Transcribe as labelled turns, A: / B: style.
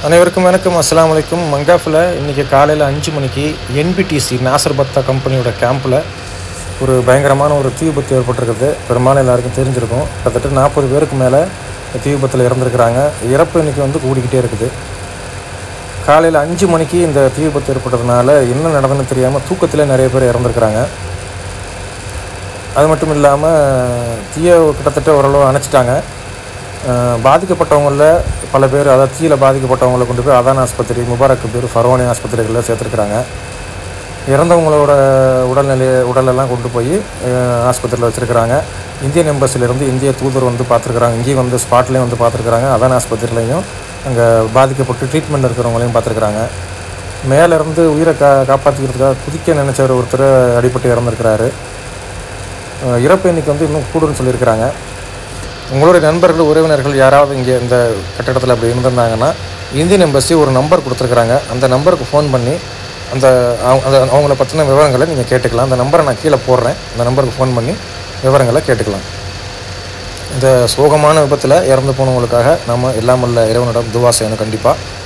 A: அனைவருக்கும் வணக்கம் அஸ்ஸலாமு அலைக்கும் மங்காஃபில் இன்றைக்கி காலையில் அஞ்சு மணிக்கு என்பிடிசி நாசர் பத்தா கம்பெனியோட கேம்பில் ஒரு பயங்கரமான ஒரு தீ விபத்து ஏற்பட்டிருக்குது பெரும்பாலும் எல்லாருக்கும் தெரிஞ்சிருக்கும் கிட்டத்தட்ட நாற்பது பேருக்கு மேலே தீ விபத்தில் இறந்துருக்கிறாங்க இறப்பு எண்ணிக்கை வந்து கூடிக்கிட்டே இருக்குது காலையில் அஞ்சு மணிக்கு இந்த தீ விபத்து ஏற்பட்டதுனால என்ன நடந்ததுன்னு தெரியாமல் தூக்கத்தில் நிறைய பேர் இறந்துருக்குறாங்க அது மட்டும் இல்லாமல் தீயை கிட்டத்தட்ட ஓரளவு அணைச்சிட்டாங்க அஹ் பாதிக்கப்பட்டவங்களில் பல பேர் அதாவது தீயில் பாதிக்கப்பட்டவங்களை கொண்டு போய் அதான் ஆஸ்பத்திரி முபாரக் பேர் ஃபரோனி ஆஸ்பத்திரிகளில் சேர்த்துருக்குறாங்க இறந்தவங்களோட உடல்நிலையை உடலெல்லாம் கொண்டு போய் அஹ், ஆஸ்பத்திரியில் வச்சுருக்கிறாங்க இந்தியன் எம்பசிலேருந்து இந்திய தூதர் வந்து பார்த்துருக்குறாங்க இங்கேயும் வந்து ஸ்பாட்லேயும் வந்து பார்த்துருக்குறாங்க அதான் ஆஸ்பத்திரிலையும் அங்கே பாதிக்கப்பட்டு ட்ரீட்மெண்ட் இருக்கிறவங்களையும் பார்த்துருக்குறாங்க மேலேருந்து உயிரை கா காப்பாற்றிக்கிறதுக்காக குதிக்க நினச்சவர் ஒருத்தர் அடிபட்டு இறந்துருக்கிறாரு அஹ், இறப்பு எண்ணிக்கை வந்து இன்னும் கூடுன்னு சொல்லியிருக்கிறாங்க உங்களுடைய நண்பர்கள் உறவினர்கள் யாராவது இங்கே இந்த கட்டடத்தில் அப்படி இருந்திருந்தாங்கன்னா இந்தியன் எம்பசி ஒரு நம்பர் கொடுத்துருக்குறாங்க அந்த நம்பருக்கு ஃபோன் பண்ணி அந்த அவங்க அந்த அவங்கள பற்றின விவரங்களை நீங்கள் கேட்டுக்கலாம் அந்த நம்பரை நான் கீழே போடுறேன் அந்த நம்பருக்கு ஃபோன் பண்ணி விவரங்களை கேட்டுக்கலாம் இந்த சோகமான விபத்தில் இறந்து போனவங்களுக்காக நம்ம எல்லாம் உள்ள இறைவனிடம் துவா செய்யணும் கண்டிப்பாக